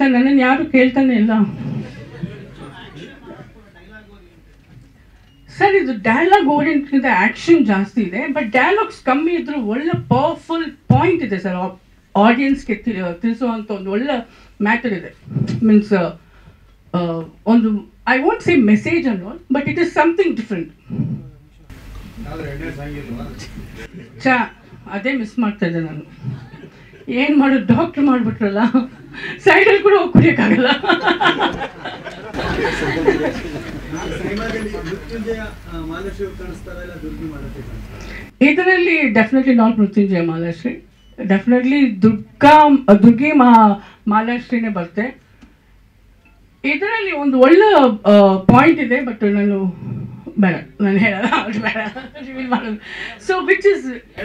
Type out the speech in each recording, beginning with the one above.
Sir ನನ್ನನ್ನು ಯಾರು ಕೇಳ್ತಾನೆ ಇಲ್ಲ ಸರ್ ಇದು ಡೈಲಾಗ್ ಓರಿಯೆಂಟ್ಗಿಂತ ಆ್ಯಕ್ಷನ್ ಜಾಸ್ತಿ ಇದೆ ಬಟ್ ಡೈಲಾಗ್ಸ್ ಕಮ್ಮಿ ಇದ್ರೂ ಒಳ್ಳೆ ಪವರ್ಫುಲ್ ಪಾಯಿಂಟ್ ಇದೆ ಸರ್ ಆಡಿಯನ್ಸ್ಗೆ ತಿಳಿಸುವಂಥ ಒಂದು ಒಳ್ಳೆ ಮ್ಯಾಟರ್ ಇದೆ ಮೀನ್ಸ್ ಒಂದು ಐ ವಾಂಟ್ ಸೇ ಮೆಸೇಜ್ ಅನ್ನೋ but it is something different ಚಾ ಅದೇ ಮಿಸ್ ಮಾಡ್ತಾ ಇದ್ದೆ ನಾನು ಏನು ಮಾಡೋದು ಡಾಕ್ಟ್ರ್ ಮಾಡಿಬಿಟ್ರಲ್ಲ ಸೈಡಲ್ಲಿ ಕೂಡ ಹೋಗಿ ಕುಡಿಯೋಕ್ಕಾಗಲ್ಲ ಸಿನಿಮಾದಲ್ಲಿ ಮೃತ್ಯುಂಜಯ ಆ, ಮಾಲಾಶ್ರೀ ಅವ್ರು ಕಾಣಿಸ್ತಾರ ಇಲ್ಲ ದುರ್ಗಿ ಮಾಲತಿ ಕಾಣಿಸ್ತಾರ ಇದರಲ್ಲಿ definitely not Mrityunjaya Malashri definitely Durga Durgi ಮಾ ಮಾಲಾಶ್ರೀನೇ ಬರುತ್ತೆ ಇದರಲ್ಲಿ ಒಂದು ಒಳ್ಳೆ ಪಾಯಿಂಟ್ ಇದೆ ಬಟ್ ನಾನು ಬೇಡ ನಾನು ಹೇಳಲ್ಲ ಅದು ಬೇಡ ರಿವೀಲ್ ಮಾಡೋದು ಸೊ ವಿಚ್ ಇಸ್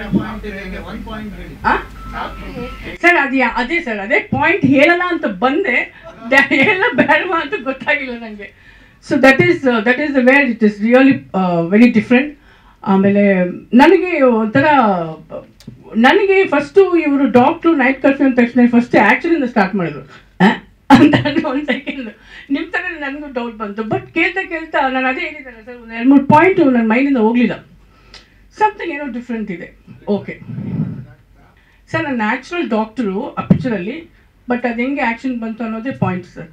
ಸರ್ ಅದು ಯಾ- ಅದೇ ಸರ್ ಅದೇ ಪಾಯಿಂಟ್ ಹೇಳಲ್ಲ ಅಂತ ಬಂದೆ ದ- ಹೇಳ ಬೇಡವಾ ಅಂತ ಗೊತ್ತಾಗಿಲ್ಲ ನನಗೆ so that is that is the where it is really very different ಆಮೇಲೆ ನನಗೆ ಒಂಥರ ನನಗೆ ಫಸ್ಟು ಇವರು ಡಾಕ್ಟ್ರು ನೈಟ್ ಕರ್ಫ್ಯೂ ಅಂದ ತಕ್ಷಣ ಫಸ್ಟ್ ಆ್ಯಕ್ಚುಲಿಂದ ಸ್ಟಾರ್ಟ್ ಮಾಡಿದ್ರು ಆ? ಅಂತ ಒಂದು ಸೆಕೆಂಡ್ ನಿಮ್ಮ ಥರ ನನಗೂ ಡೌಟ್ ಬಂತು ಬಟ್ ಕೇಳ್ತಾ ಕೇಳ್ತಾ ನಾನು ಅದೇ ಹೇಳಿದ್ದಲ್ಲ ಸರ್ ಒಂದು ಎರಡು ಮೂರು ಪಾಯಿಂಟು ನನ್ನ ಮೈಂಡಿಂದ ಹೋಗಲಿಲ್ಲ ಸಮಥಿಂಗ್ ಏನೋ ಡಿಫ್ರೆಂಟ್ ಇದೆ ಓಕೆ ಸರ್ ನಾನು ನ್ಯಾಚುರಲ್ ಡಾಕ್ಟರು ಆ ಪಿಕ್ಚರಲ್ಲಿ ಬಟ್ ಅದು ಹೆಂಗೆ ಆ್ಯಕ್ಷನ್ ಬಂತು ಅನ್ನೋದೇ ಪಾಯಿಂಟ್ ಸರ್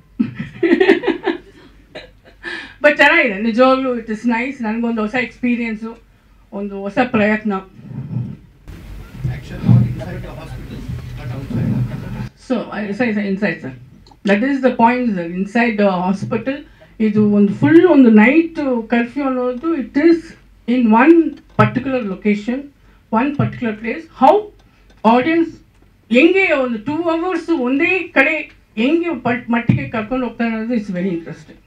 ಬಟ್ ಚೆನ್ನಾಗಿದೆ ನಿಜವಾಗ್ಲೂ ಇಟ್ ಇಸ್ ನೈಸ್ ನನಗೊಂದು ಹೊಸ ಎಕ್ಸ್ಪೀರಿಯನ್ಸು ಒಂದು ಹೊಸ ಪ್ರಯತ್ನ ಸೊ ಸರಿ sir inside sir that is the point sir inside hospital ಇದು ಒಂದು ಫುಲ್ ಒಂದು ನೈಟ್ ಕರ್ಫ್ಯೂ ಅನ್ನೋದು it is in one particular location one particular place how audience ಹೆಂಗೆ ಒಂದು ಟೂ ಅವರ್ಸ್ ಒಂದೇ ಕಡೆ ಹೆಂಗೆ ಪಟ್ ಮಟ್ಟಿಗೆ ಕರ್ಕೊಂಡು ಹೋಗ್ತಾರೆ ಅನ್ನೋದು ಇಟ್ಸ್ ವೆರಿ ಇಂಟ್ರೆಸ್ಟಿಂಗ್